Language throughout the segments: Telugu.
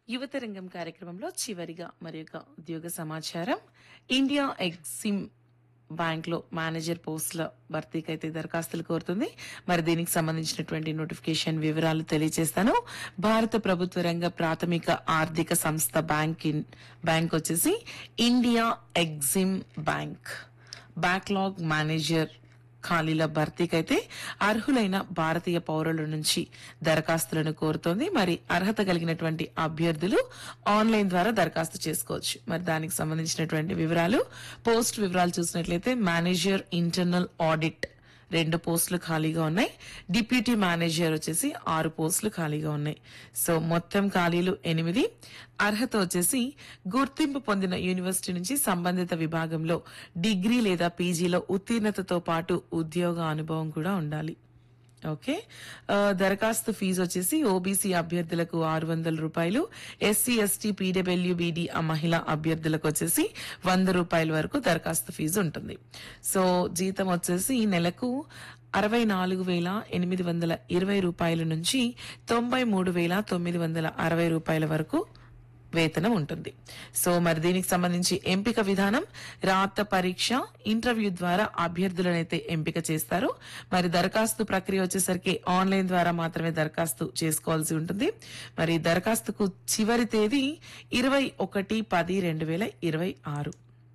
యువత రంగం కార్యక్రమంలో చివరిగా మరి యొక్క ఉద్యోగ సమాచారం ఇండియా ఎగ్జిమ్ బ్యాంక్ లో మేనేజర్ పోస్టుల భర్తీకి అయితే దరఖాస్తులు కోరుతుంది మరి దీనికి సంబంధించినటువంటి నోటిఫికేషన్ వివరాలు తెలియజేస్తాను భారత ప్రభుత్వ రంగ ప్రాథమిక ఆర్థిక సంస్థ బ్యాంక్ ఇన్- బ్యాంక్ వచ్చేసి India Exim bank backlog manager ఖాళీల భర్తీకి అయితే అర్హులైన భారతీయ పౌరుల నుంచి దరఖాస్తులను కోరుతోంది మరి అర్హత కలిగినటువంటి అభ్యర్థులు ఆన్లైన్ ద్వారా దరఖాస్తు చేసుకోవచ్చు మరి దానికి సంబంధించినటువంటి వివరాలు పోస్ట్ వివరాలు చూసినట్లయితే మేనేజర్ ఇంటర్నల్ ఆడిట్ రెండు పోస్టులు ఖాళీగా ఉన్నాయి డిప్యూటీ మేనేజర్ వచ్చేసి ఆరు పోస్టులు ఖాళీగా ఉన్నాయి సో మొత్తం ఖాళీలు ఎనిమిది అర్హత వచ్చేసి గుర్తింపు పొందిన యూనివర్సిటీ నుంచి సంబంధిత విభాగంలో డిగ్రీ లేదా పీజీలో ఉత్తీర్ణతతో పాటు ఉద్యోగ అనుభవం కూడా ఉండాలి ఓకే ఆ, దరఖాస్తు ఫీజు వచ్చేసి ఓబీసీ అభ్యర్థులకు ఆరు వందల రూపాయలు ఎస్సీ ఎస్టీ పీడబ్ల్యూబీడీ ఆ మహిళా అభ్యర్థులకు వచ్చేసి వంద రూపాయల వరకు దరఖాస్తు ఫీజు ఉంటుంది సో జీతం వచ్చేసి నెలకు అరవై నాలుగు వేల ఎనిమిది వందల ఇరవై రూపాయల నుంచి తొంభై మూడు వేల తొమ్మిది వందల అరవై రూపాయల వరకు వేతనం ఉంటుంది సో మరి దీనికి సంబంధించి ఎంపిక విధానం రాత పరీక్ష ఇంటర్వ్యూ ద్వారా అభ్యర్థులనైతే ఎంపిక చేస్తారు మరి దరఖాస్తు ప్రక్రియ వచ్చేసరికి ఆన్లైన్ ద్వారా మాత్రమే దరఖాస్తు చేసుకోవాల్సి ఉంటుంది మరి దరఖాస్తుకు చివరి తేదీ ఇరవై ఒకటి పది రెండు వేల ఇరవై ఆరు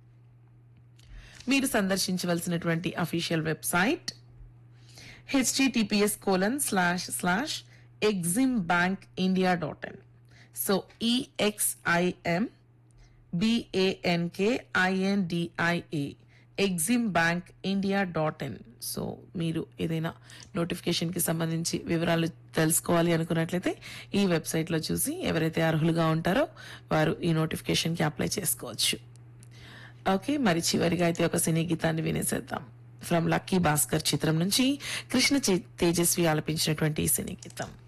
మీరు సందర్శించవలసినటువంటి official website HTTPS colon slash slash Exim bank India dot in so E X I M B A N K I N D I A Exim bank India dot in so మీరు ఏదైనా నోటిఫికేషన్ కి సంబంధించి వివరాలు తెలుసుకోవాలి అనుకున్నట్లయితే ఈ వెబ్సైట్ లో చూసి ఎవరైతే అర్హులుగా ఉంటారో వారు ఈ నోటిఫికేషన్ కి అప్లై చేసుకోవచ్చు ఓకే మరి చివరిగా అయితే ఒక సినీ గీతాన్ని వినేసేద్దాం ఫ్రమ్ లక్కీ భాస్కర్ చిత్రం నుంచి కృష్ణ చే- తేజస్వి ఆలపించినటువంటి ఈ సినీ గీతం